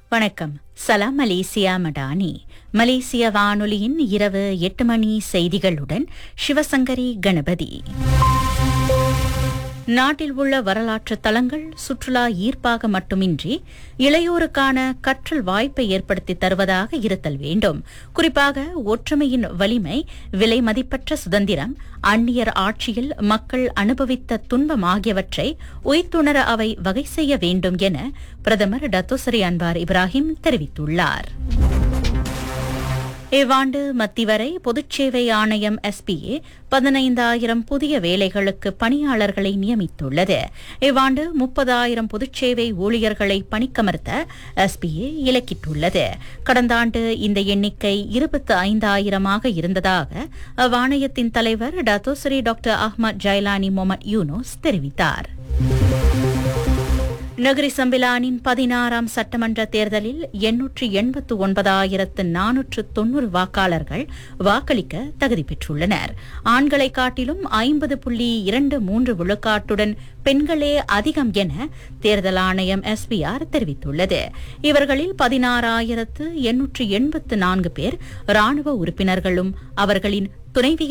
வணக்கம் சலாம் மலேசியா மடானி மலேசிய வானொலியின் இரவு எட்டு மணி செய்திகளுடன் சிவசங்கரி கணபதி நாட்டில் உள்ள வரலாற்று தலங்கள் சுற்றுலா ஈர்ப்பாக மட்டுமின்றி இளையோருக்கான கற்றல் வாய்ப்பை ஏற்படுத்தி தருவதாக இருத்தல் வேண்டும் குறிப்பாக ஒற்றுமையின் வலிமை விலை மதிப்பற்ற சுதந்திரம் அந்நியர் ஆட்சியில் மக்கள் அனுபவித்த துன்பம் ஆகியவற்றை உய்த்துணர அவை வகை செய்ய வேண்டும் என பிரதமர் டத்தோசரி அன்வார் இப்ராஹிம் தெரிவித்துள்ளார் இவ்வாண்டு மத்திவரை பொதுச்சேவை ஆணையம் எஸ்பிஏ பதினைந்தாயிரம் புதிய வேலைகளுக்கு பணியாளர்களை நியமித்துள்ளது இவ்வாண்டு முப்பதாயிரம் பொதுச்சேவை ஊழியர்களை பணிக்கமர்த்த எஸ்பிஏ இலக்கிட்டுள்ளது கடந்த ஆண்டு இந்த எண்ணிக்கை இருபத்தி ஐந்தாயிரமாக இருந்ததாக அவ்வாணையத்தின் தலைவர் dato sri doctor Ahmad Jailani Mohd Yunos தெரிவித்தார் நகரி சம்பிலானின் பதினாறாம் சட்டமன்ற தேர்தலில் எண்ணூற்று எண்பத்து ஒன்பதாயிரத்து நானூற்று தொன்னூறு வாக்காளர்கள் வாக்களிக்க தகுதி பெற்றுள்ளனர் ஆண்களை காட்டிலும் ஐம்பது புள்ளி இரண்டு மூன்று விழுக்காட்டுடன் பெண்களே அதிகம் என தேர்தல் ஆணையம் எஸ்பிஆர் தெரிவித்துள்ளது இவர்களில் பதினாறாயிரத்து எண்ணூற்று எண்பத்து நான்கு பேர் ராணுவ உறுப்பினர்களும் அவர்களின் துணைவியர்